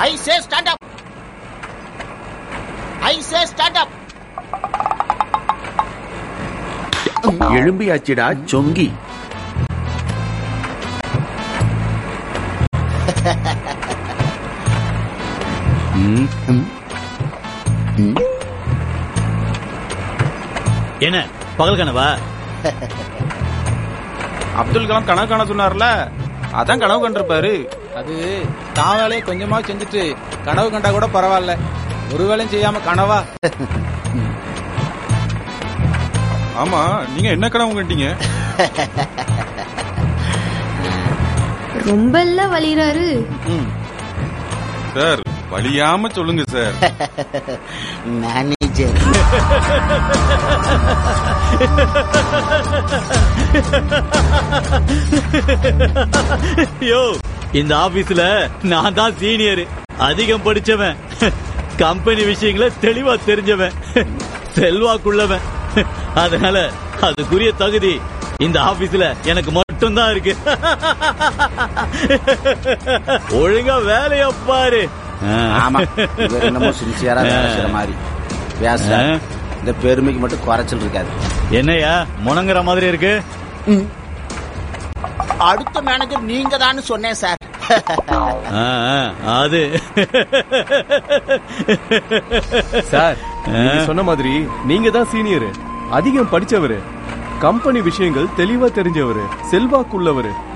ஐ சே stand up ஐ சே stand up எழும்பியாச்சுடா சொங்கி என்ன பகல் கனவா அப்துல் கலாம் கனவு காண சொன்னார்ல அதான் கனவு கண்டிருப்பாரு அது தான் வேலையை கொஞ்சமா செஞ்சுட்டு கனவு கண்டா கூட பரவாயில்ல ஒரு வேலையும் செய்யாம கனவா ஆமா நீங்க என்ன கனவு கண்டீங்க ரொம்ப எல்லாம் வலிறாரு சார் வலியாம சொல்லுங்க சார் மேனேஜர் யோ இந்த ஆபீஸ்ல நான் தான் சீனியர் அதிகம் படிச்சவன் கம்பெனி விஷயங்களை தெளிவா தெரிஞ்சவன் செல்வாக்குள்ளவன் அதனால அதுக்குரிய தகுதி இந்த ஆபீஸ்ல எனக்கு மட்டும்தான் இருக்கு ஒழுங்கா வேலைய பாரு ஆமா இவர் என்னமோ சின்சியரா வேலை செய்யற மாதிரி வியாச ஆ. இந்த பெருமைக்கு மட்டும் குறைச்சல் இருக்காது என்னய்யா முணங்குற மாதிரி இருக்கு அடுத்த மேனேஜர் நீங்க தான் சொன்னேன் சார் ஆ, ஆ, அது சார் நீங்க சொன்ன மாதிரி நீங்க தான் சீனியர் அதிகம் படிச்சவரு கம்பெனி விஷயங்கள் தெளிவா தெரிஞ்சவரு செல்வாக்குள்ளவரு